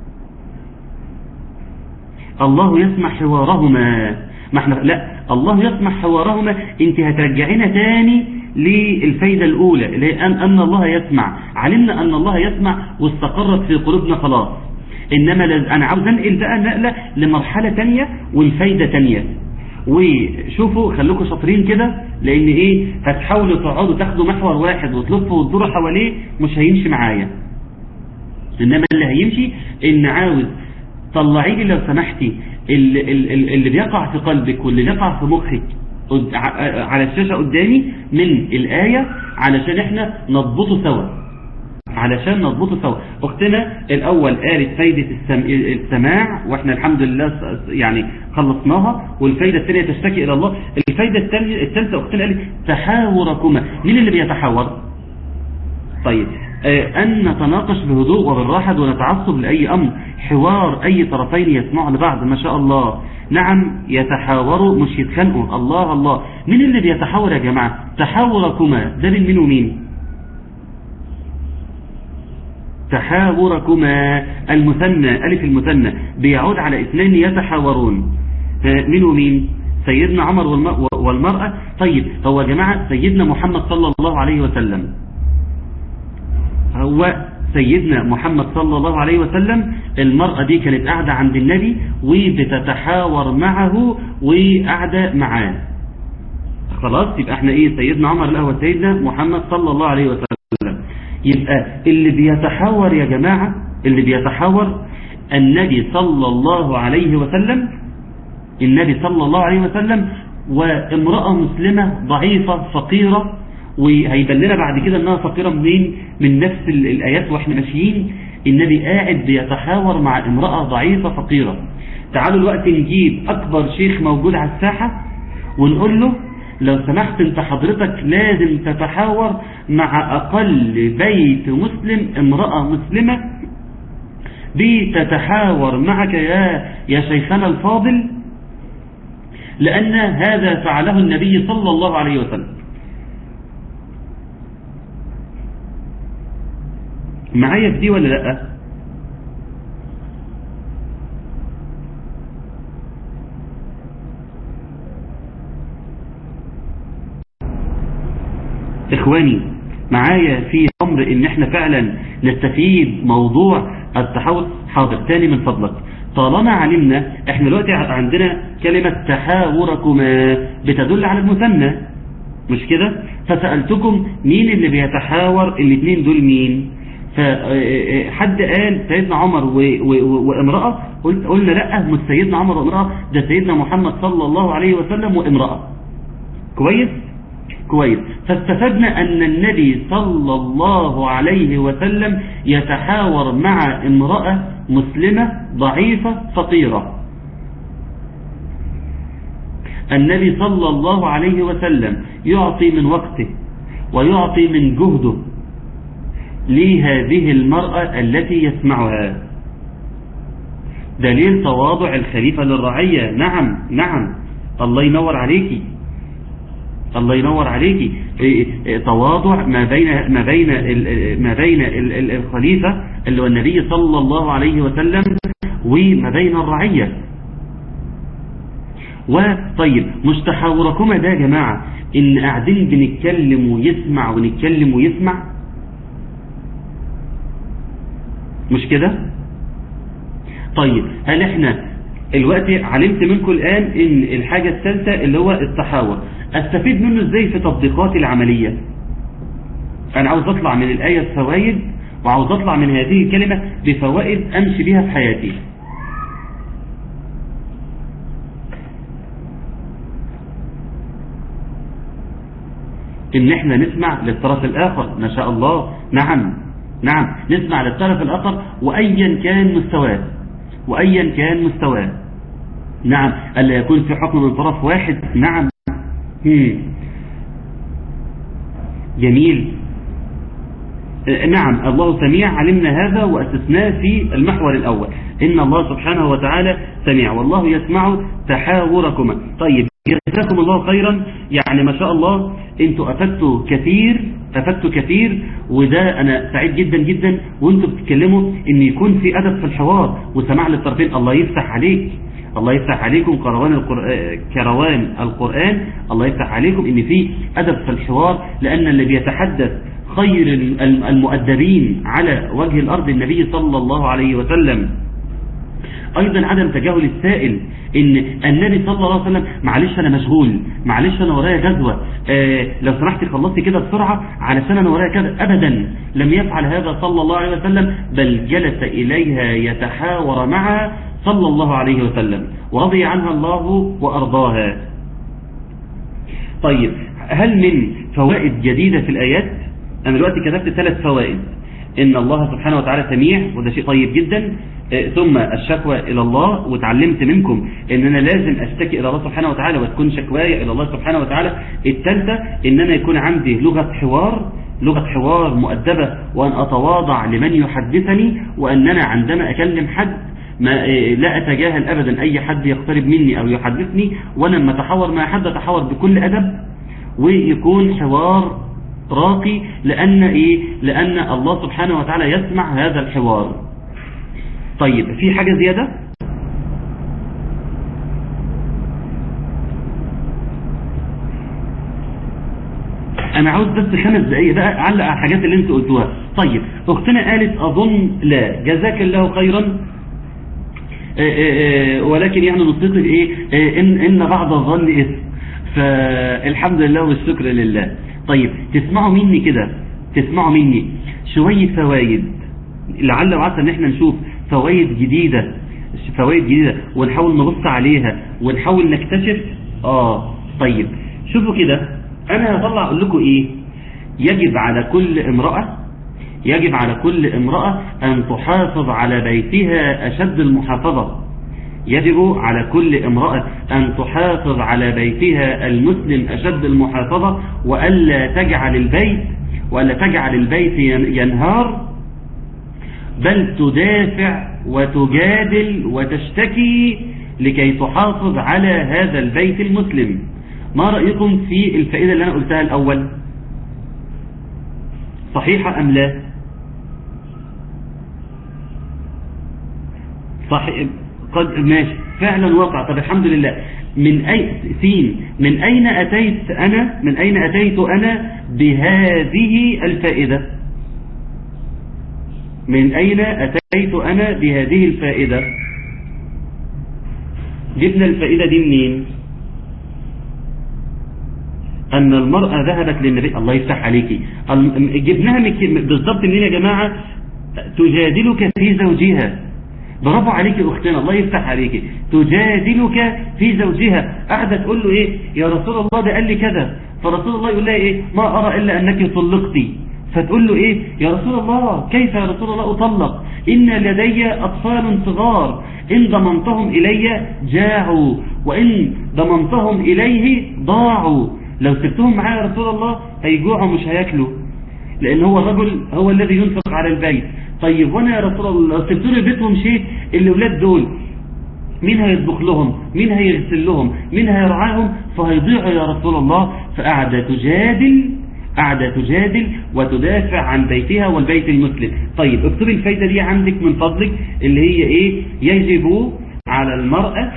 الله يسمع حوارهما ما احنا لا الله يسمع حوارهما انت هترجعينا تاني للفايدة الاولى اللي هي ان, أن الله يسمع علمنا ان الله يسمع واستقرت في قلوبنا خلاص انما انا عاوز انقل بقى نقلة لمرحلة تانية والفايدة تانية وشوفوا خليكم شاطرين كده لان ايه هتحاولوا تقعدوا تاخدوا محور واحد وتلفوا وتدوروا حواليه مش هيمشي معايا انما اللي هيمشي ان عاوز طلعي لي لو سمحتي اللي, اللي, اللي بيقع في قلبك واللي بيقع في مخك على الشاشة قدامي من الآية علشان احنا نضبطه سوا علشان نضبطه سوا اختنا الاول قالت فايدة السم... السماع واحنا الحمد لله يعني خلصناها والفايدة الثانية تشتكي الى الله الفايدة الثالثة اختنا قالت تحاوركما مين اللي بيتحاور طيب أن نتناقش بهدوء وبالراحة دون تعصب لأي أمر حوار أي طرفين يسمعوا لبعض ما شاء الله نعم يتحاوروا مش يتخانقوا الله الله مين اللي بيتحاور يا جماعة تحاوركما ده من مين ومين تحاوركما المثنى ألف المثنى بيعود على اثنين يتحاورون مين ومين سيدنا عمر والمرأة طيب هو يا جماعة سيدنا محمد صلى الله عليه وسلم هو سيدنا محمد صلى الله عليه وسلم المرأة دي كانت قاعدة عند النبي وبتتحاور معه وقاعدة معاه خلاص يبقى احنا ايه سيدنا عمر لا هو سيدنا محمد صلى الله عليه وسلم يبقى اللي بيتحاور يا جماعة اللي بيتحاور النبي صلى الله عليه وسلم النبي صلى الله عليه وسلم وامرأة مسلمة ضعيفة فقيرة وهيبان لنا بعد كده انها فقيرة منين من نفس الايات واحنا ماشيين النبي قاعد بيتحاور مع امرأة ضعيفة فقيرة تعالوا الوقت نجيب اكبر شيخ موجود على الساحة ونقول له لو سمحت انت حضرتك لازم تتحاور مع اقل بيت مسلم امرأة مسلمة بتتحاور معك يا يا شيخنا الفاضل لان هذا فعله النبي صلى الله عليه وسلم معايا في دي ولا لا اخواني معايا في امر ان احنا فعلا نستفيد موضوع التحول حاضر تاني من فضلك طالما علمنا احنا دلوقتي عندنا كلمة تحاوركما بتدل على المثنى مش كده فسألتكم مين اللي بيتحاور الاثنين دول مين فحد قال سيدنا عمر وامرأة قلت قلنا لا مش سيدنا عمر وامرأة ده سيدنا محمد صلى الله عليه وسلم وامرأة كويس كويس فاستفدنا أن النبي صلى الله عليه وسلم يتحاور مع امرأة مسلمة ضعيفة فقيرة النبي صلى الله عليه وسلم يعطي من وقته ويعطي من جهده لهذه المرأة التي يسمعها دليل تواضع الخليفة للرعية نعم نعم الله ينور عليكي الله ينور عليكي تواضع ما بين ما بين ما بين الخليفة اللي هو النبي صلى الله عليه وسلم وما بين الرعية وطيب مش تحاوركما ده يا جماعة ان قاعدين بنتكلم ويسمع ونتكلم ويسمع مش كده طيب هل احنا الوقت علمت منكم الآن ان الحاجة الثالثة اللي هو التحاور استفيد منه ازاي في تطبيقاتي العملية انا عاوز اطلع من الآية الفوائد وعاوز اطلع من هذه الكلمة بفوائد امشي بها في حياتي ان احنا نسمع للطرف الاخر ما شاء الله نعم نعم نسمع للطرف الاخر وايا كان مستواه وايا كان مستواه نعم الا يكون في حكم من طرف واحد نعم هم. جميل نعم الله سميع علمنا هذا وأسسناه في المحور الأول إن الله سبحانه وتعالى سميع والله يسمع تحاوركما طيب جزاكم الله خيرا يعني ما شاء الله انتوا أفدتوا كثير أفدتوا كثير وده أنا سعيد جدا جدا وانتوا بتتكلموا ان يكون في أدب في الحوار وسماع للطرفين الله يفتح عليك الله يفتح عليكم كروان القرآن, كروان القرآن الله يفتح عليكم ان في أدب في الحوار لأن اللي بيتحدث خير المؤدبين على وجه الأرض النبي صلى الله عليه وسلم أيضا عدم تجاهل السائل ان النبي صلى الله عليه وسلم معلش انا مشغول معلش انا ورايا غزوة آه لو سمحتي خلصتي كده بسرعة علشان انا ورايا كده ابدا لم يفعل هذا صلى الله عليه وسلم بل جلس اليها يتحاور معها صلى الله عليه وسلم ورضي عنها الله وارضاها طيب هل من فوائد جديدة في الآيات أنا دلوقتي كتبت ثلاث فوائد إن الله سبحانه وتعالى سميع وده شيء طيب جدا ثم الشكوى إلى الله وتعلمت منكم إن أنا لازم أشتكي إلى الله سبحانه وتعالى وتكون شكواي إلى الله سبحانه وتعالى الثالثة إن أنا يكون عندي لغة حوار لغة حوار مؤدبة وأن أتواضع لمن يحدثني وأن أنا عندما أكلم حد ما لا أتجاهل أبدا أي حد يقترب مني أو يحدثني وأنا لما أتحاور مع حد أتحاور بكل أدب ويكون حوار راقي لأن إيه لأن الله سبحانه وتعالى يسمع هذا الحوار طيب في حاجة زيادة أنا عاوز بس خمس دقايق بقى أعلق على الحاجات اللي أنت قلتوها طيب أختنا قالت أظن لا جزاك الله خيرا ولكن يعني نصيحة إيه إن, إن بعض الظن إثم فالحمد لله والشكر لله طيب تسمعوا مني كده تسمعوا مني شوية فوائد لعل وعسى ان احنا نشوف فوائد جديدة فوائد جديدة ونحاول نبص عليها ونحاول نكتشف اه طيب شوفوا كده انا هطلع اقول لكم ايه يجب على كل امرأة يجب على كل امرأة ان تحافظ على بيتها اشد المحافظة يجب على كل امرأة أن تحافظ على بيتها المسلم أشد المحافظة وألا تجعل البيت وألا تجعل البيت ينهار بل تدافع وتجادل وتشتكي لكي تحافظ على هذا البيت المسلم ما رأيكم في الفائدة اللي أنا قلتها الأول صحيحة أم لا صحيح قد ماشي فعلا وقع طب الحمد لله من أي سين من أين أتيت أنا من أين أتيت أنا بهذه الفائدة من أين أتيت أنا بهذه الفائدة جبنا الفائدة دي منين أن المرأة ذهبت للنبي الله يفتح عليكي جبناها بالضبط منين يا جماعة تجادلك في زوجها برافو عليك اختنا الله يفتح عليك تجادلك في زوجها قاعده تقول له ايه يا رسول الله ده قال لي كذا فرسول الله يقول لها ايه ما ارى الا انك طلقتي فتقول له ايه يا رسول الله كيف يا رسول الله اطلق ان لدي اطفال صغار ان ضمنتهم الي جاعوا وان ضمنتهم اليه ضاعوا لو سبتهم معايا يا رسول الله هيجوعوا مش هياكلوا لان هو الرجل هو الذي ينفق على البيت طيب وانا يا رسول الله لو سبت لي بيتهم شيء الاولاد دول مين هيطبخ لهم مين هيغسل لهم مين هيرعاهم فهيضيعوا يا رسول الله فقعد تجادل قاعدة تجادل وتدافع عن بيتها والبيت المسلم طيب اكتبي الفايدة دي عندك من فضلك اللي هي ايه يجب على المرأة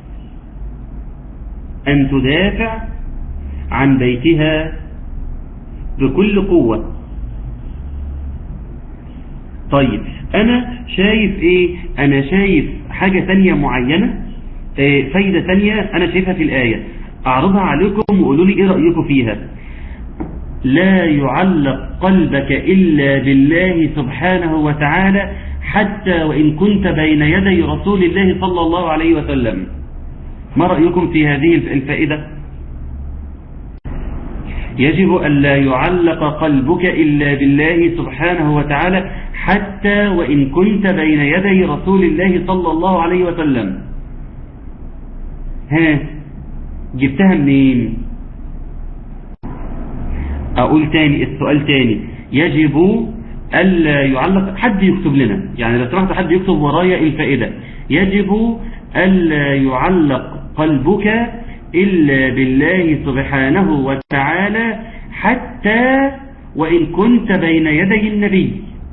ان تدافع عن بيتها بكل قوة طيب انا شايف ايه انا شايف حاجة تانية معينة اه فايدة تانية انا شايفها في الآية اعرضها عليكم وقولوا لي ايه رأيكم فيها لا يعلق قلبك إلا بالله سبحانه وتعالى حتى وإن كنت بين يدي رسول الله صلى الله عليه وسلم ما رأيكم في هذه الفائدة يجب ألا يعلق قلبك إلا بالله سبحانه وتعالى حتى وإن كنت بين يدي رسول الله صلى الله عليه وسلم ها جبتها منين أقول تاني السؤال تاني يجب ألا يعلق حد يكتب لنا يعني لو سمحت حد يكتب ورايا الفائدة يجب ألا يعلق قلبك إلا بالله سبحانه وتعالى حتى وإن كنت بين يدي النبي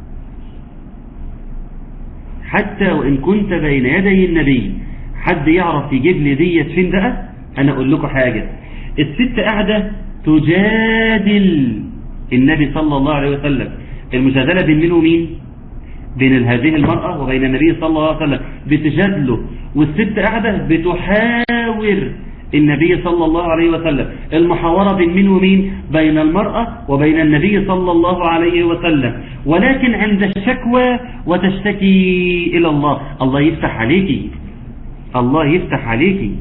حتى وإن كنت بين يدي النبي حد يعرف يجيب لي ديت فين بقى أنا أقول لكم حاجة الست قاعدة تجادل النبي صلى الله عليه وسلم المجادلة بين مين ومين بين هذه المرأة وبين النبي صلى الله عليه وسلم بتجادله والست قاعدة بتحاور النبي صلى الله عليه وسلم المحاورة بين مين ومين بين المرأة وبين النبي صلى الله عليه وسلم ولكن عند الشكوى وتشتكي إلى الله الله يفتح عليكي الله يفتح عليكي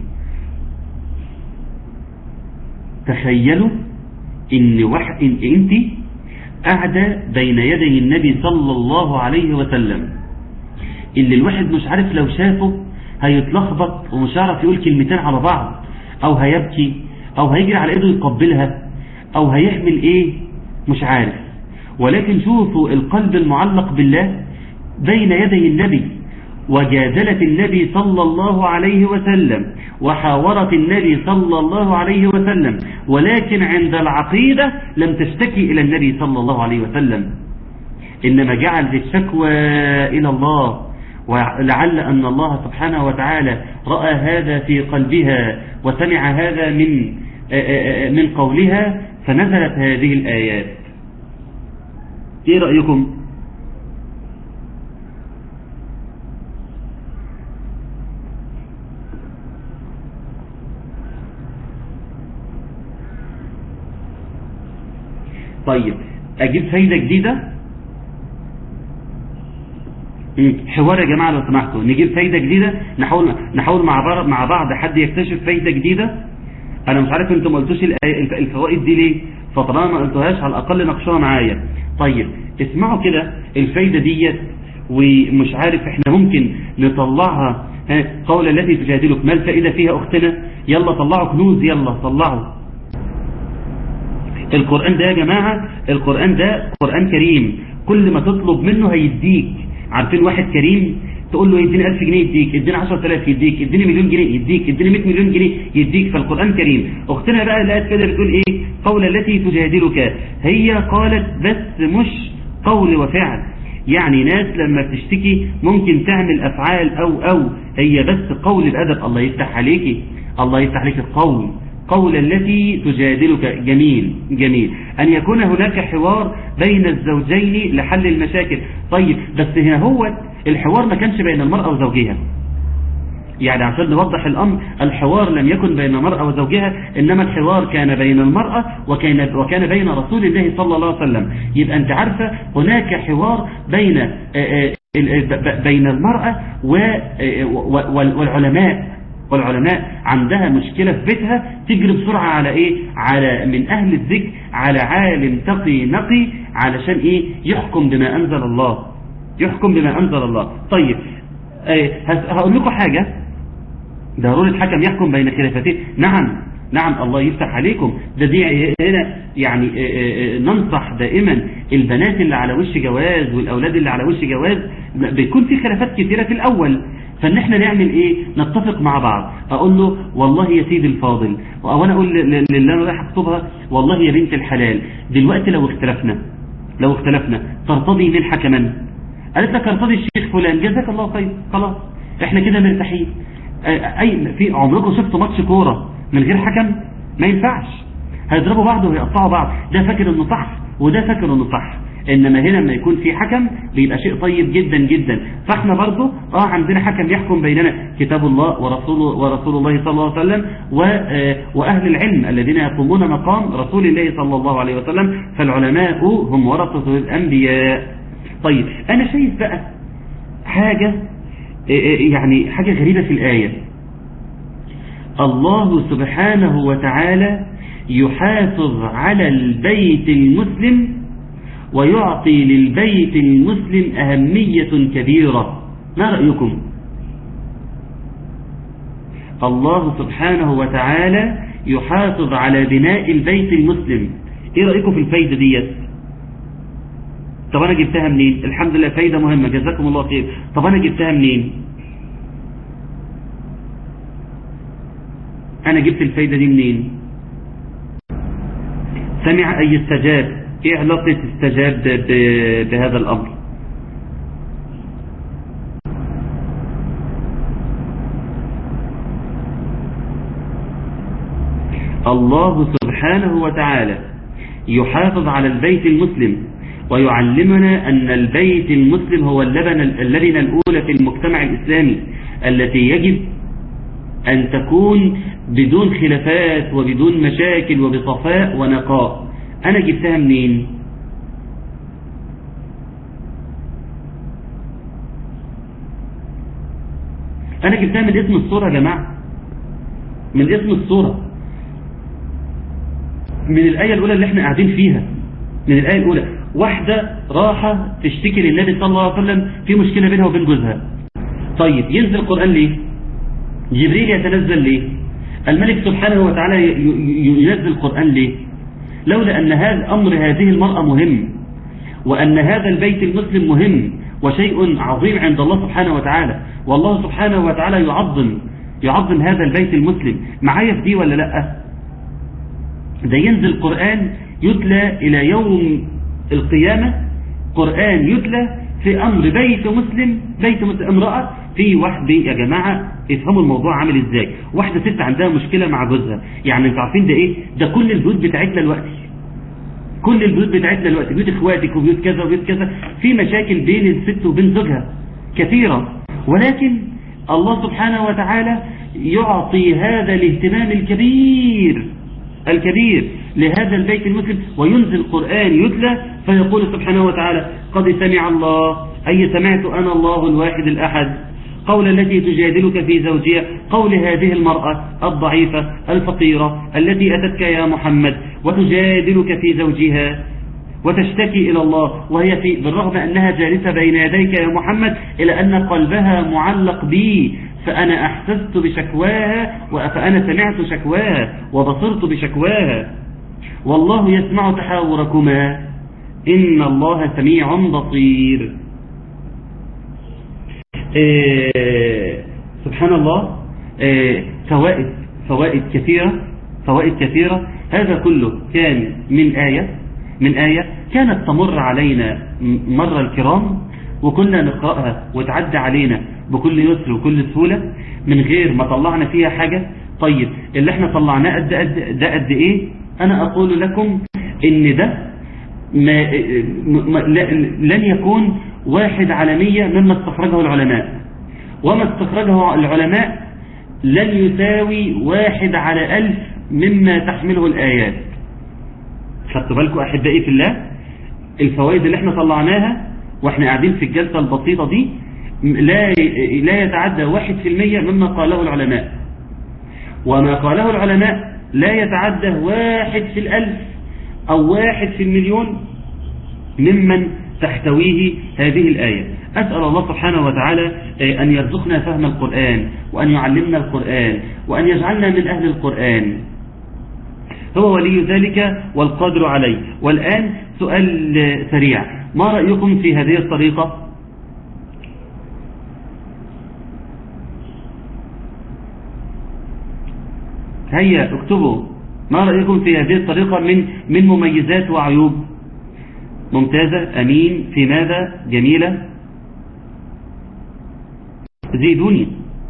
تخيلوا إن, وح... إن أنت قاعدة بين يدي النبي صلى الله عليه وسلم اللي الواحد مش عارف لو شافه هيتلخبط ومش عارف يقول كلمتين على بعض او هيبكي او هيجري على ايده يقبلها او هيحمل ايه مش عارف ولكن شوفوا القلب المعلق بالله بين يدي النبي وجادلت النبي صلى الله عليه وسلم وحاورت النبي صلى الله عليه وسلم ولكن عند العقيدة لم تشتكي إلى النبي صلى الله عليه وسلم إنما جعلت الشكوى إلى الله ولعل أن الله سبحانه وتعالى رأى هذا في قلبها وسمع هذا من من قولها فنزلت هذه الآيات ايه رأيكم طيب اجيب فايدة جديدة حوار يا جماعة لو سمحتوا نجيب فايدة جديدة نحاول نحاول مع بعض مع بعض حد يكتشف فايدة جديدة انا مش عارف انتم ما قلتوش الفوائد دي ليه فطالما ما قلتوهاش على الاقل ناقشوها معايا طيب اسمعوا كده الفايدة ديت ومش عارف احنا ممكن نطلعها قول التي تجادلك ما الفائدة فيها اختنا يلا طلعوا كنوز يلا طلعوا القرآن ده يا جماعة القرآن ده قرآن كريم كل ما تطلب منه هيديك عارفين واحد كريم تقول له اديني 1000 جنيه يديك اديني 10000 يديك اديني مليون جنيه يديك اديني 100 مليون جنيه يديك فالقرآن كريم اختنا بقى لقت كده بتقول ايه قول التي تجادلك هي قالت بس مش قول وفعل يعني ناس لما بتشتكي ممكن تعمل افعال او او هي بس قول الادب الله يفتح عليكي الله يفتح عليك القول قول التي تجادلك جميل جميل أن يكون هناك حوار بين الزوجين لحل المشاكل طيب بس هنا هو الحوار ما كانش بين المرأة وزوجها يعني عشان نوضح الأمر الحوار لم يكن بين المرأة وزوجها إنما الحوار كان بين المرأة وكان, وكان بين رسول الله صلى الله عليه وسلم يبقى أنت عارفة هناك حوار بين بين المرأة والعلماء والعلماء عندها مشكلة في بيتها تجري بسرعة على ايه على من اهل الذكر على عالم تقي نقي علشان ايه يحكم بما انزل الله يحكم بما انزل الله طيب ايه هقول لكم حاجة ضرورة حكم يحكم بين خلافتين نعم نعم الله يفتح عليكم ده دي هنا يعني ننصح دائما البنات اللي على وش جواز والاولاد اللي على وش جواز بيكون في خلافات كثيرة في الاول فان احنا نعمل ايه نتفق مع بعض اقول له والله يا سيدي الفاضل او انا اقول للي انا رايح اخطبها والله يا بنت الحلال دلوقتي لو اختلفنا لو اختلفنا ترتضي من حكما قالت لك ارتضي الشيخ فلان جزاك الله خير خلاص احنا كده مرتاحين اي في عمركم شفتوا ماتش كوره من غير حكم ما ينفعش هيضربوا بعض ويقطعوا بعض ده فاكر انه صح وده فاكر انه صح انما هنا لما يكون في حكم بيبقى شيء طيب جدا جدا فاحنا برضو اه عندنا حكم يحكم بيننا كتاب الله ورسوله ورسول الله صلى الله عليه وسلم واهل العلم الذين يقومون مقام رسول الله صلى الله عليه وسلم فالعلماء هم ورثة الانبياء طيب انا شايف بقى حاجة يعني حاجة غريبة في الآية الله سبحانه وتعالى يحافظ على البيت المسلم ويعطي للبيت المسلم أهمية كبيرة ما رأيكم الله سبحانه وتعالى يحافظ على بناء البيت المسلم ايه رأيكم في الفايدة ديت طب انا جبتها منين الحمد لله فايدة مهمة جزاكم الله خير طب انا جبتها منين انا جبت الفايدة دي منين سمع اي استجاب ايه علاقة استجاب بهذا الامر الله سبحانه وتعالى يحافظ على البيت المسلم ويعلمنا أن البيت المسلم هو اللبن اللبنة الأولى في المجتمع الإسلامي التي يجب أن تكون بدون خلافات وبدون مشاكل وبصفاء ونقاء أنا جبتها منين أنا جبتها من اسم الصورة يا جماعة من اسم الصورة من الآية الأولى اللي احنا قاعدين فيها من الآية الأولى واحدة راحة تشتكي للنبي صلى الله عليه وسلم في مشكلة بينها وبين جوزها طيب ينزل القرآن ليه جبريل يتنزل ليه الملك سبحانه وتعالى ينزل القرآن ليه لولا أن هذا أمر هذه المرأة مهم وأن هذا البيت المسلم مهم وشيء عظيم عند الله سبحانه وتعالى والله سبحانه وتعالى يعظم يعظم هذا البيت المسلم معايا في دي ولا لأ ده ينزل قرآن يتلى إلى يوم القيامة قرآن يتلى في أمر بيت مسلم بيت مسلم امرأة في واحدة يا جماعة افهموا الموضوع عامل ازاي واحدة ست عندها مشكلة مع جوزها يعني انتوا عارفين ده ايه ده كل البيوت بتاعتنا دلوقتي كل البيوت بتاعتنا دلوقتي بيوت اخواتك وبيوت كذا وبيوت كذا في مشاكل بين الست وبين زوجها كثيرة ولكن الله سبحانه وتعالى يعطي هذا الاهتمام الكبير الكبير لهذا البيت المسلم وينزل قرآن يتلى فيقول سبحانه وتعالى قد سمع الله أي سمعت أنا الله الواحد الأحد قول التي تجادلك في زوجها قول هذه المرأة الضعيفة الفقيرة التي أتتك يا محمد وتجادلك في زوجها وتشتكي إلى الله وهي في بالرغم أنها جالسة بين يديك يا محمد إلى أن قلبها معلق بي فأنا أحسست بشكواها فأنا سمعت شكواها وبصرت بشكواها والله يسمع تحاوركما إن الله سميع بصير إيه سبحان الله إيه فوائد فوائد كثيرة فوائد كثيرة هذا كله كان من آية من آية كانت تمر علينا مر الكرام وكنا نقرأها وتعدى علينا بكل يسر وكل سهولة من غير ما طلعنا فيها حاجة طيب اللي احنا طلعناه قد قد ده قد ايه انا اقول لكم ان ده ما ما لن يكون واحد على مية مما استخرجه العلماء وما استخرجه العلماء لن يساوي واحد على ألف مما تحمله الآيات خدتوا بالكم أحبائي في الله الفوائد اللي احنا طلعناها واحنا قاعدين في الجلسة البسيطة دي لا لا يتعدى واحد في المية مما قاله العلماء وما قاله العلماء لا يتعدى واحد في الألف أو واحد في المليون ممن تحتويه هذه الآية أسأل الله سبحانه وتعالى أن يرزقنا فهم القرآن وأن يعلمنا القرآن وأن يجعلنا من أهل القرآن هو ولي ذلك والقادر عليه والآن سؤال سريع ما رأيكم في هذه الطريقة هيا اكتبوا ما رأيكم في هذه الطريقة من من مميزات وعيوب ممتازة أمين في ماذا جميلة زيدوني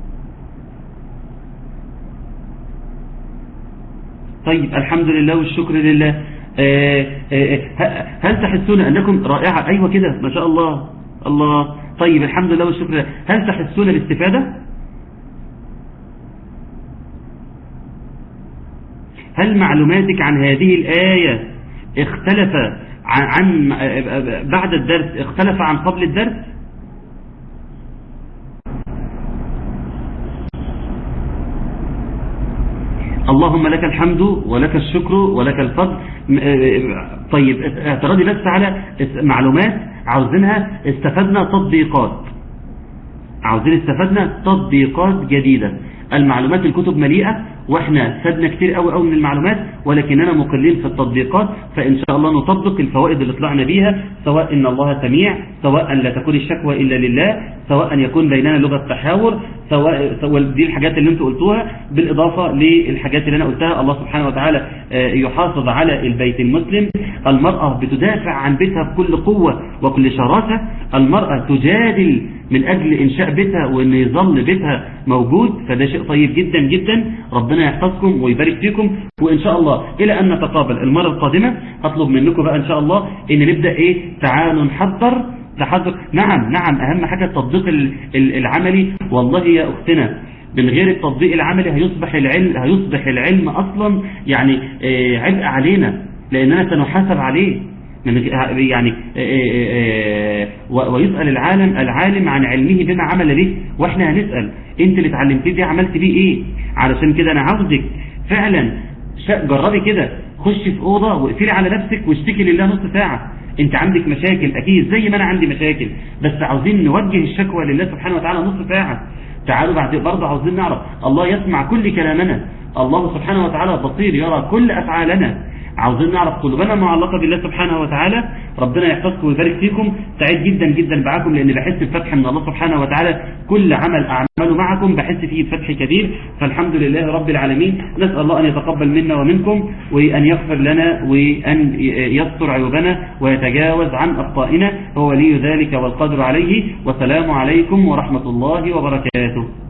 طيب الحمد لله والشكر لله آآ آآ هل تحسون أنكم رائعة أيوة كده ما شاء الله الله طيب الحمد لله والشكر لله هل تحسون باستفادة هل معلوماتك عن هذه الآية اختلف عن بعد الدرس اختلف عن قبل الدرس اللهم لك الحمد ولك الشكر ولك الفضل م- آه، طيب اعتراضي بس على معلومات عاوزينها استفدنا تطبيقات عاوزين استفدنا تطبيقات جديدة المعلومات الكتب مليئة واحنا سدنا كتير قوي قوي من المعلومات ولكننا مقلين في التطبيقات فإن شاء الله نطبق الفوائد اللي طلعنا بيها سواء إن الله سميع سواء لا تكون الشكوى إلا لله سواء يكون بيننا لغة تحاور سواء سواء دي الحاجات اللي انتوا قلتوها بالإضافة للحاجات اللي أنا قلتها الله سبحانه وتعالى آه، يحافظ على البيت المسلم المرأة بتدافع عن بيتها بكل قوة وكل شراسة المرأة تجادل من أجل إنشاء بيتها وإن يظل بيتها موجود فده شيء طيب جدا جدا ربنا يحفظكم ويبارك فيكم وإن شاء الله إلى أن نتقابل المرة القادمة أطلب منكم بقى إن شاء الله إن نبدأ إيه تعالوا نحضر تحضر نعم نعم أهم حاجة التطبيق ال- ال- العملي والله يا أختنا من غير التطبيق العملي هيصبح العلم هيصبح العلم أصلا يعني آه، عبء علينا لأننا سنحاسب عليه من غ- يعني آه، آه، آه، و- ويسأل العالم العالم عن علمه بما عمل به واحنا هنسأل انت اللي اتعلمتيه دي عملت بيه ايه علشان كده انا عاوزك فعلا شا- جربي كده خشي في اوضه واقفلي على نفسك واشتكي لله نص ساعه انت عندك مشاكل اكيد زي ما انا عندي مشاكل بس عاوزين نوجه الشكوى لله سبحانه وتعالى نص ساعه تعالوا بعد برضه عاوزين نعرف الله يسمع كل كلامنا الله سبحانه وتعالى بصير يرى كل افعالنا عاوزين نعرف قلوبنا معلقة بالله سبحانه وتعالى ربنا يحفظكم ويبارك فيكم سعيد جدا جدا معاكم لأن بحس بفتح من الله سبحانه وتعالى كل عمل أعمله معكم بحس فيه بفتح كبير فالحمد لله رب العالمين نسأل الله أن يتقبل منا ومنكم وأن يغفر لنا وأن يستر عيوبنا ويتجاوز عن أخطائنا هو ولي ذلك والقدر عليه والسلام عليكم ورحمة الله وبركاته